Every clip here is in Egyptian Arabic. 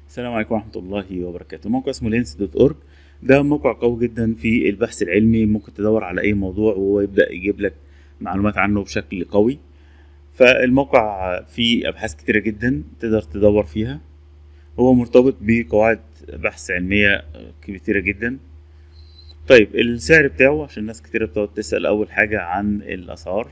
السلام عليكم ورحمة الله وبركاته موقع اسمه لينس دوت اورج ده موقع قوي جدا في البحث العلمي ممكن تدور على أي موضوع وهو يبدأ يجيب لك معلومات عنه بشكل قوي فالموقع فيه أبحاث كتيرة جدا تقدر تدور فيها هو مرتبط بقواعد بحث علمية كتيرة جدا طيب السعر بتاعه عشان ناس كتيرة بتقعد تسأل أول حاجة عن الأسعار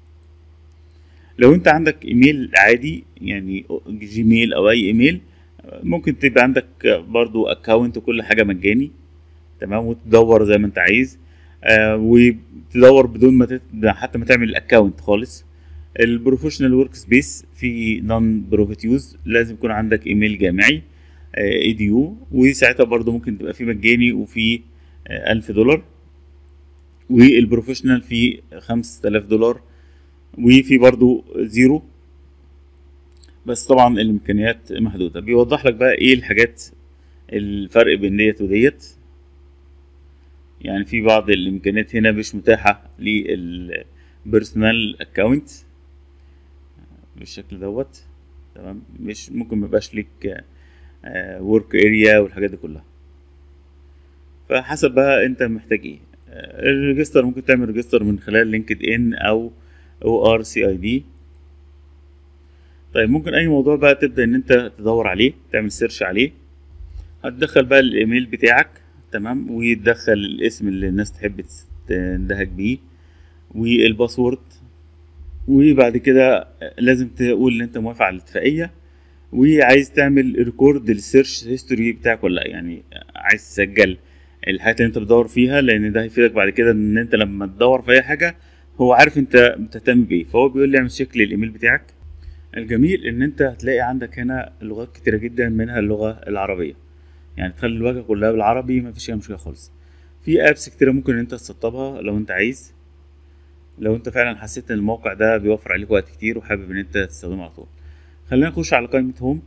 لو انت عندك ايميل عادي يعني جيميل او اي ايميل ممكن تبقى عندك برضو اكونت وكل حاجه مجاني تمام وتدور زي ما انت عايز آه وتدور بدون ما تت... حتى ما تعمل الاكونت خالص البروفيشنال ورك سبيس في نون بروفيت يوز لازم يكون عندك ايميل جامعي اي دي يو وساعتها برضو ممكن تبقى في مجاني وفي آه ألف دولار والبروفيشنال في خمسة آلاف دولار وفي برضو زيرو بس طبعا الامكانيات محدوده بيوضح لك بقى ايه الحاجات الفرق بين ديت وديت يعني في بعض الامكانيات هنا مش متاحه للبيرسونال اكونت بالشكل دوت تمام مش ممكن ميبقاش ليك ورك اريا والحاجات دي كلها فحسب بقى انت محتاج ايه الريجستر ممكن تعمل ريجستر من خلال لينكد ان او او ار سي اي دي طيب ممكن اي موضوع بقى تبدا ان انت تدور عليه تعمل سيرش عليه هتدخل بقى الايميل بتاعك تمام وتدخل الاسم اللي الناس تحب تندهك بيه والباسورد وبعد كده لازم تقول ان انت موافق على الاتفاقيه وعايز تعمل ريكورد للسيرش هيستوري بتاعك ولا لا يعني عايز تسجل الحاجات اللي انت بتدور فيها لان ده هيفيدك بعد كده ان انت لما تدور في اي حاجه هو عارف انت بتهتم بايه فهو بيقول لي اعمل شيك للايميل بتاعك الجميل ان انت هتلاقي عندك هنا لغات كتيره جدا منها اللغه العربيه يعني تخلي الواجهه كلها بالعربي مفيش اي مشكله خالص في ابس كتيره ممكن ان انت تسطبها لو انت عايز لو انت فعلا حسيت ان الموقع ده بيوفر عليك وقت كتير وحابب ان انت تستخدمه على طول خلينا نخش على قائمه هوم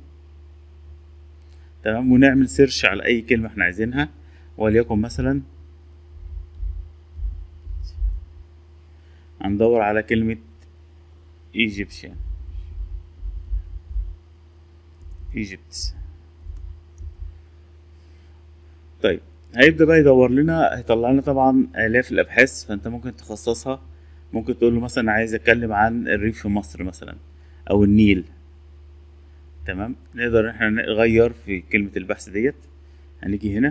تمام ونعمل سيرش على اي كلمه احنا عايزينها وليكن مثلا هندور على كلمة Egyptian Egypt طيب هيبدأ بقى يدور لنا هيطلع لنا طبعا آلاف الأبحاث فأنت ممكن تخصصها ممكن تقول له مثلا عايز أتكلم عن الريف في مصر مثلا أو النيل تمام نقدر احنا نغير في كلمة البحث ديت هنيجي هنا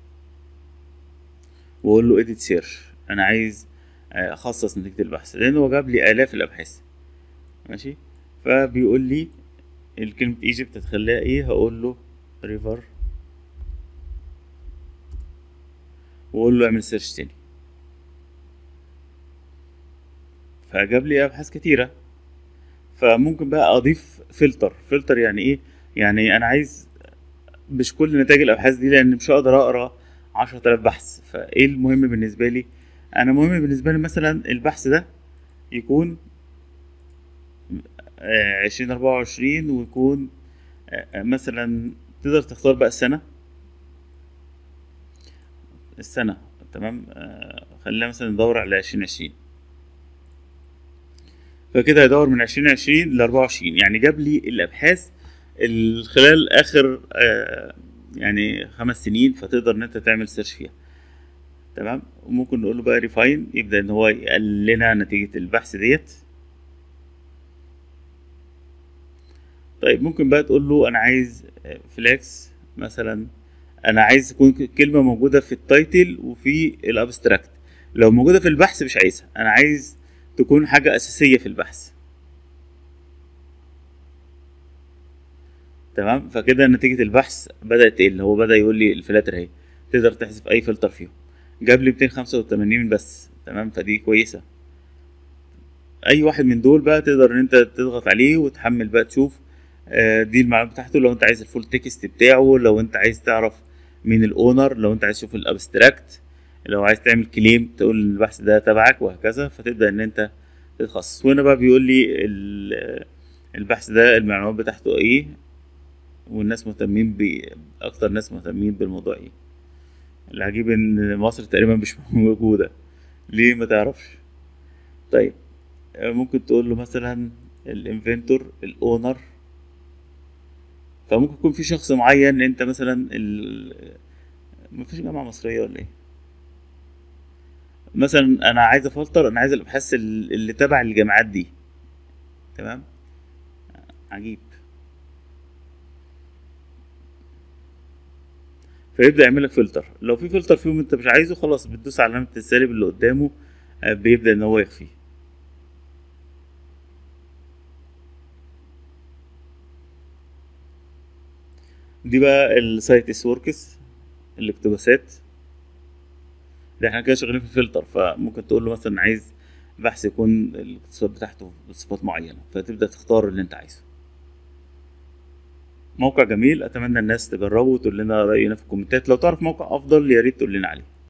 واقول له edit search انا عايز اخصص نتيجة البحث لان هو جاب لي الاف الابحاث ماشي فبيقول لي الكلمة ايجيبت هتخليها ايه هقول له ريفر واقول له اعمل سيرش تاني فجاب لي ابحاث كتيرة فممكن بقى اضيف فلتر فلتر يعني ايه يعني انا عايز مش كل نتائج الابحاث دي لان مش هقدر اقرا عشرة آلاف بحث فايه المهم بالنسبة لي انا مهم بالنسبه لي مثلا البحث ده يكون عشرين اربعة وعشرين ويكون مثلا تقدر تختار بقى السنة السنة تمام خلينا مثلا ندور على عشرين عشرين فكده هيدور من عشرين عشرين لأربعة وعشرين يعني جاب لي الأبحاث خلال آخر يعني خمس سنين فتقدر إن أنت تعمل سيرش فيها تمام وممكن نقول له بقى ريفاين يبدا ان هو يقلل لنا نتيجه البحث ديت طيب ممكن بقى تقول له انا عايز فلاكس مثلا انا عايز تكون كلمه موجوده في التايتل وفي الابستراكت لو موجوده في البحث مش عايزها انا عايز تكون حاجه اساسيه في البحث تمام فكده نتيجه البحث بدات تقل هو بدا يقول لي الفلاتر اهي تقدر تحذف اي فلتر فيهم جاب لي 285 بس تمام فدي كويسه اي واحد من دول بقى تقدر ان انت تضغط عليه وتحمل بقى تشوف آه دي المعلومات بتاعته لو انت عايز الفول تكست بتاعه لو انت عايز تعرف مين الاونر لو انت عايز تشوف الابستراكت لو عايز تعمل كليم تقول البحث ده تبعك وهكذا فتبدا ان انت تتخصص وهنا بقى بيقول لي البحث ده المعلومات بتاعته ايه والناس مهتمين ب اكتر ناس مهتمين بالموضوع ايه العجيب ان مصر تقريبا مش موجودة ليه ما تعرفش طيب ممكن تقول له مثلا الانفنتور الاونر فممكن يكون في شخص معين انت مثلا ال... مفيش جامعة مصرية ولا ايه مثلا انا عايز افلتر انا عايز الابحاث ال- اللي تبع الجامعات دي تمام عجيب فيبدا يعمل لك فلتر لو في فلتر فيهم انت مش عايزه خلاص بتدوس على علامه السالب اللي قدامه آه، بيبدا ان هو يخفيه دي بقى السايت اس وركس الاقتباسات ده احنا كده شغالين في فلتر فممكن تقول له مثلا عايز بحث يكون الاقتصاد بتاعته بصفات معينة فتبدأ تختار اللي انت عايزه موقع جميل اتمنى الناس تجربه وتقول لنا رأينا في الكومنتات لو تعرف موقع افضل يا ريت تقول لنا عليه